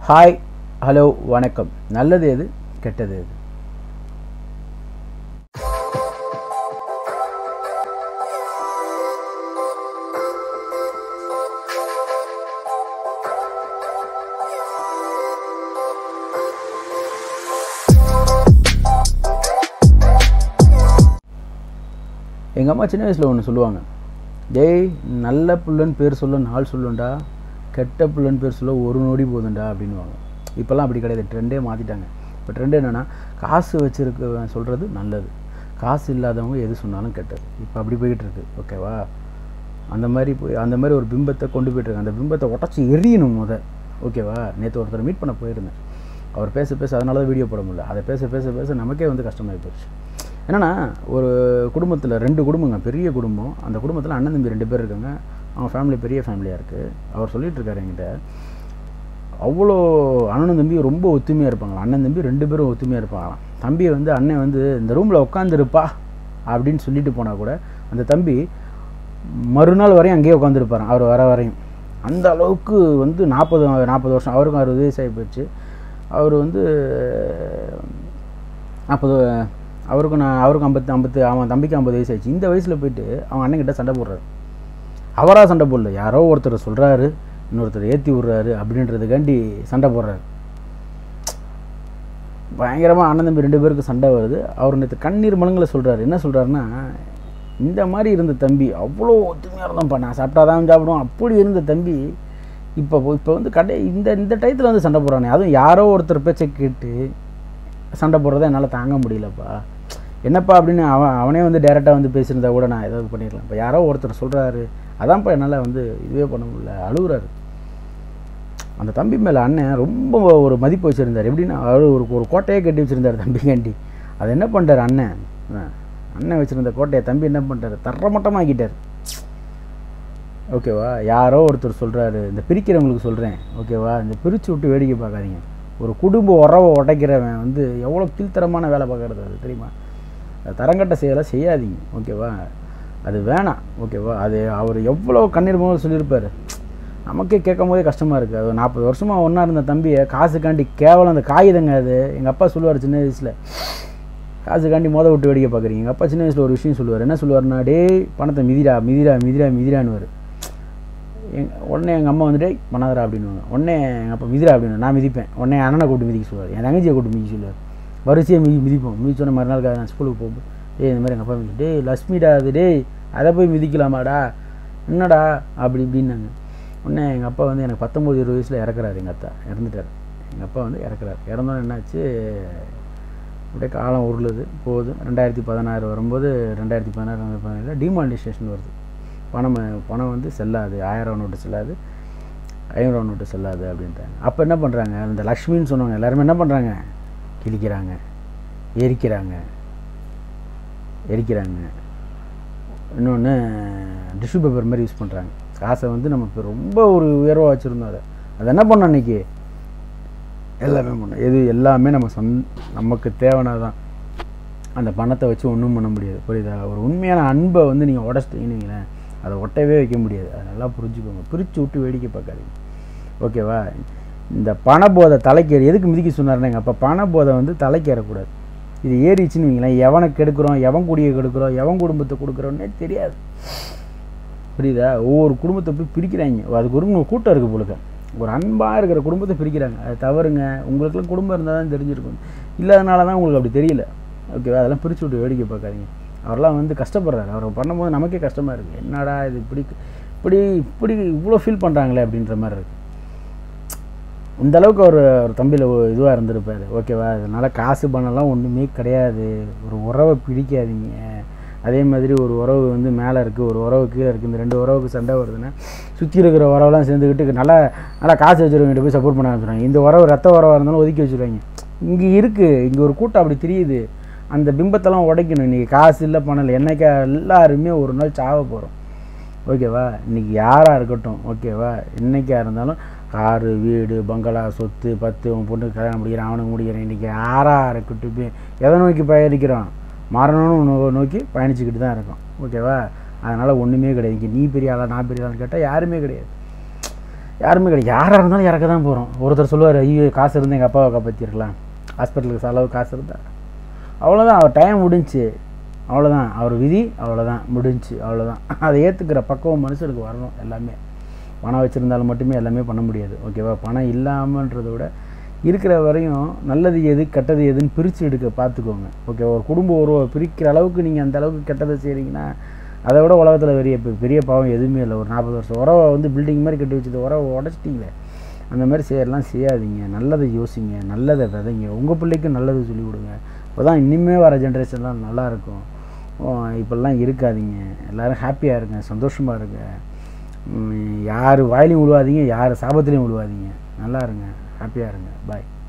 hi hello வணக்கம் நல்லது எது கெட்டது எது எங்கள் அம்மா சின்ன வயசில் ஒன்று சொல்லுவாங்க டேய் நல்ல புள்ளன்னு பேர் சொல்ல நாள் சொல்லுண்டா கெட்ட புள்ளன்னு பேர் சொல்ல ஒரு நொடி போதுண்டா அப்படின்வாங்க இப்போல்லாம் அப்படி கிடையாது ட்ரெண்டே மாற்றிட்டாங்க இப்போ ட்ரெண்ட் என்னென்னா காசு வச்சுருக்க சொல்கிறது நல்லது காசு இல்லாதவங்க எது சொன்னாலும் கெட்டது இப்போ அப்படி போய்கிட்டு இருக்கு ஓகேவா அந்த மாதிரி போய் அந்த மாதிரி ஒரு பிம்பத்தை கொண்டு போயிட்டுருக்காங்க அந்த பிம்பத்தை உடச்சி எரியணும் முத ஓகேவா நேற்று ஒருத்தர் மீட் பண்ண போயிருந்தேன் அவர் பேச பேச அதனால தான் வீடியோ போட முடியல அதை பேச பேச பேச நமக்கே வந்து கஷ்டமாகி போச்சு என்னென்னா ஒரு குடும்பத்தில் ரெண்டு குடும்பங்க பெரிய குடும்பம் அந்த குடும்பத்தில் அண்ணன் தம்பி ரெண்டு பேர் இருக்காங்க அவங்க ஃபேமிலி பெரிய ஃபேமிலியாக இருக்குது அவர் சொல்லிட்டு இருக்காரு என்கிட்ட அவ்வளோ அண்ணன் தம்பி ரொம்ப ஒத்துமையாக இருப்பாங்க அண்ணன் தம்பி ரெண்டு பேரும் ஒத்துமையாக இருப்பாங்களாம் தம்பியை வந்து அண்ணன் வந்து இந்த ரூமில் உட்காந்துருப்பா அப்படின்னு சொல்லிட்டு போனால் கூட அந்த தம்பி மறுநாள் வரையும் அங்கேயே உட்காந்துருப்பாராம் அவர் வர வரையும் அந்த அளவுக்கு வந்து நாற்பது நாற்பது வருஷம் அவருக்கும் அறுபது வயசு ஆகி போச்சு அவர் வந்து நாற்பது அவருக்கும் நான் அவருக்கும் ஐம்பத்து ஐம்பத்து அவன் தம்பிக்கு ஐம்பது வயசு ஆயிடுச்சு இந்த வயசில் போயிட்டு அவன் அண்ணன்கிட்ட சண்டை போடுறாரு அவராக சண்டை போடல யாரோ ஒருத்தர் சொல்கிறாரு இன்னொருத்தர் ஏற்றி விட்றாரு அப்படின்றதுக்காண்டி சண்டை போடுறாரு பயங்கரமாக அண்ணன் தம்பி ரெண்டு பேருக்கு சண்டை வருது அவர் நேற்று கண்ணீர் மலங்களை சொல்கிறாரு என்ன சொல்கிறாருன்னா இந்த மாதிரி இருந்த தம்பி அவ்வளோ ஒத்துமையாக இருந்தோம்ப்பா நான் சாப்பிட்டா தான் சாப்பிடுவோம் அப்படி இருந்த தம்பி இப்போ இப்போ வந்து கடை இந்த இந்த டயத்தில் வந்து சண்டை போடுறானே அதுவும் யாரோ ஒருத்தர் பேச்சை கேட்டு சண்டை போடுறத என்னால் தாங்க முடியலப்பா என்னப்பா அப்படின்னு அவன் அவனே வந்து டேரெக்டாக வந்து பேசியிருந்தா கூட நான் ஏதாவது பண்ணிடலாம் இப்போ யாரோ ஒருத்தர் சொல்கிறாரு அதான்ப்பா என்னால் வந்து இதுவே பண்ண முடியல அழுகுறாரு அந்த தம்பி மேலே அண்ணன் ரொம்ப ஒரு மதிப்பு வச்சுருந்தார் எப்படின்னா அவர் ஒரு ஒரு கோட்டையே கட்டி வச்சுருந்தார் தம்பிக்காண்டி அதை என்ன பண்ணிட்டார் அண்ணன் அண்ணன் வச்சுருந்த கோட்டையை தம்பி என்ன பண்ணிட்டார் தரமட்டமாக்கிட்டார் ஓகேவா யாரோ ஒருத்தர் சொல்கிறாரு இந்த பிரிக்கிறவங்களுக்கு சொல்கிறேன் ஓகேவா இந்த பிரித்து விட்டு வேடிக்கை பார்க்காதீங்க ஒரு குடும்ப உறவை உடைக்கிறவன் வந்து எவ்வளோ கீழ்த்தரமான வேலை பார்க்குறது அது தெரியுமா தரங்கட்ட செயலை செய்யாதீங்க ஓகேவா அது வேணாம் ஓகேவா அது அவர் எவ்வளோ கண்ணீர் போது சொல்லியிருப்பார் நமக்கே கேட்கும் போதே கஷ்டமாக இருக்குது அது நாற்பது வருஷமாக ஒன்றா இருந்த தம்பியை காசுக்காண்டி கேவலம் அந்த காகிதங்க அது எங்கள் அப்பா சொல்லுவார் சின்ன வயசில் காசுக்காண்டி மோத விட்டு வேடிக்கை பார்க்குறீங்க எங்கள் அப்பா சின்ன வயசில் ஒரு விஷயம் சொல்லுவார் என்ன சொல்லுவார்னா டே பணத்தை மிதிரா மிதிரா மிதிரா மிதிரான்னு எங் உடனே எங்கள் அம்மா வந்துட்டு பண்ணாதரா அப்படின்வாங்க உடனே எங்கள் அப்பா மிதிரா அப்படின்னு நான் மிதிப்பேன் உடனே அண்ணனை கூப்பிட்டு மிதிக்க சொல்லுவார் என் தங்கச்சியை கூப்பிட்டு மிதிக்க சொல்லுவார் வரிசையாக மிதி மிதிப்போம் மிதிச்சோன்னே மறுநாள் நான் ஸ்கூலுக்கு போகும்போது டேய் இந்த மாதிரி எங்கள் அப்பா மிதி டேய் லக்ஷ்மிடா அது டேய் அதை போய் மிதிக்கலாமாடா என்னடா அப்படி இப்படின்னாங்க உடனே எங்கள் அப்பா வந்து எனக்கு பத்தொம்போது இருபது வயசில் இறக்குறாரு எங்கள் அத்தா இறந்துட்டார் எங்கள் அப்பா வந்து இறக்குறாரு இறந்தோன்னு என்னாச்சு அப்படியே காலம் உருளுது போகுது ரெண்டாயிரத்தி பதினாறு வரும்போது ரெண்டாயிரத்தி பதினாறு பதினேழில் டிமானிஸ்ட்ரேஷன் வருது பணம் பணம் வந்து செல்லாது ஆயிரம் நோட்டு செல்லாது ஐநூறுவா நோட்டு செல்லாது அப்படின்ட்டாங்க அப்போ என்ன பண்ணுறாங்க இந்த லக்ஷ்மின்னு சொன்னவங்க எல்லாருமே என்ன பண்ணுறாங்க கிழிக்கிறாங்க எரிக்கிறாங்க எரிக்கிறாங்க இன்னொன்று டிஷ்யூ பேப்பர் மாதிரி யூஸ் பண்ணுறாங்க காசை வந்து நம்ம இப்போ ரொம்ப ஒரு உயர்வாக வச்சுருந்தோம் அதை அதை என்ன பண்ணோம் அன்றைக்கி எல்லாமே பண்ணோம் எது எல்லாமே நம்ம சொந் நமக்கு தேவைனாதான் அந்த பணத்தை வச்சு ஒன்றும் பண்ண முடியாது புரியுதா ஒரு உண்மையான அன்பை வந்து நீங்கள் உடச்சிட்டீங்கன்னு அதை ஒட்டவே வைக்க முடியாது அதை நல்லா புரிஞ்சுக்கோங்க பிரித்து விட்டு வேடிக்கை பார்க்காதீங்க ஓகேவா இந்த பணபோதை தலைக்கு எதுக்கு மிதிக்க சொன்னார்னா எங்கள் அப்பா பணபோதை வந்து தலைக்கு ஏறக்கூடாது இது ஏறிச்சுன்னு வைங்களேன் எவனை கெடுக்கிறோம் எவன் குடியை கெடுக்கிறோம் எவன் குடும்பத்தை கொடுக்குறோன்னே தெரியாது புரியுதா ஒவ்வொரு குடும்பத்தை போய் பிரிக்கிறாங்க அதுக்கு ஒரு கூட்டம் இருக்குது போலுக்க ஒரு அன்பாக இருக்கிற குடும்பத்தை பிரிக்கிறாங்க அது தவறுங்க உங்களுக்குலாம் குடும்பம் இருந்தால் தான் தெரிஞ்சிருக்கும் இல்லாதனால தான் உங்களுக்கு அப்படி தெரியல ஓகேவா அதெல்லாம் பிரித்து விட்டு வேடிக்கை பார்க்காதீங்க அவரெல்லாம் வந்து கஷ்டப்படுறாரு அவர் பண்ணும்போது நமக்கே கஷ்டமாக இருக்குது என்னடா இது இப்படி இப்படி இப்படி இவ்வளோ ஃபீல் பண்ணுறாங்களே அப்படின்ற மாதிரி இருக்குது இந்த அளவுக்கு ஒரு ஒரு தம்பியில் இதுவாக இருந்திருப்பார் ஓகேவா அதனால் காசு பணம்லாம் ஒன்றுமே கிடையாது ஒரு உறவை பிடிக்காதீங்க அதே மாதிரி ஒரு உறவு வந்து மேலே இருக்குது ஒரு உறவு கீழே இருக்குது இந்த ரெண்டு உறவுக்கு சண்டை வருதுன்னா சுற்றி இருக்கிற உறவெல்லாம் சேர்ந்துக்கிட்டு நல்லா நல்லா காசு வச்சுருவங்க போய் சப்போர்ட் பண்ண ஆரம்பிச்சிடுவாங்க இந்த உறவு ரத்த உறவாக இருந்தாலும் ஒதுக்கி வச்சுருவாங்க இங்கே இருக்குது இங்கே ஒரு கூட்டம் அப்படி தெரியுது அந்த பிம்பத்தெல்லாம் உடைக்கணும் இன்றைக்கி காசு இல்லை பணம் இல்லை என்னைக்கா எல்லாருமே ஒரு நாள் சாவ போகிறோம் ஓகேவா இன்றைக்கி யாராக இருக்கட்டும் ஓகேவா என்றைக்கா இருந்தாலும் காரு வீடு பங்களா சொத்து பத்து உன் பொண்ணுக்கு கல்யாணம் முடிக்கிறேன் அவனுக்கு முடிக்கிறேன் இன்றைக்கி யாராக இருக்கட்டும் எதை நோக்கி பயணிக்கிறோம் மரணம்னு நோக்கி பயணிச்சுக்கிட்டு தான் இருக்கோம் ஓகேவா அதனால் ஒன்றுமே கிடையாது இங்கே நீ பெரிய ஆளா நான் பெரிய ஆளான்னு கேட்டால் யாருமே கிடையாது யாருமே கிடையாது யாராக இருந்தாலும் இறக்க தான் போகிறோம் ஒருத்தர் சொல்லுவார் ஐயோ காசு இருந்து எங்கள் அப்பாவை காப்பாற்றிருக்கலாம் ஹாஸ்பிட்டலுக்கு செலவு காசு இருந்தா அவ்வளோதான் அவர் டைம் முடிஞ்சுச்சு அவ்வளோதான் அவர் விதி அவ்வளோதான் முடிஞ்சுச்சு அவ்வளோதான் அதை ஏற்றுக்கிற பக்குவம் மனுஷனுக்கு வரணும் எல்லாமே பணம் வச்சுருந்தாலும் மட்டுமே எல்லாமே பண்ண முடியாது ஓகேவா பணம் இல்லாமன்றதை விட இருக்கிற வரையும் நல்லது எது கெட்டது எதுன்னு பிரித்து எடுக்க பார்த்துக்கோங்க ஓகே ஒரு குடும்ப உறவை பிரிக்கிற அளவுக்கு நீங்கள் அந்த அளவுக்கு கெட்டதை செய்கிறீங்கன்னா அதை விட உலகத்தில் பெரிய பெரிய பாவம் எதுவுமே இல்லை ஒரு நாற்பது வருஷம் உறவை வந்து பில்டிங் மாதிரி கட்டி வச்சது உறவை உடச்சிட்டிங்களே அந்த மாதிரி செய்யலாம் செய்யாதீங்க நல்லதை யோசிங்க நல்லதை விதைங்க உங்கள் பிள்ளைக்கும் நல்லது சொல்லிக் கொடுங்க அப்போ தான் இனிமே வர ஜென்ரேஷன்லாம் நல்லாயிருக்கும் இப்போல்லாம் இருக்காதீங்க எல்லோரும் ஹாப்பியாக இருங்க சந்தோஷமாக இருங்க உம், யார் வாயிலையும் விழுவாதீங்க யார் சாபத்துலேயும் விழுவாதீங்க நல்லா இருங்க ஹாப்பியாக இருங்க பாய்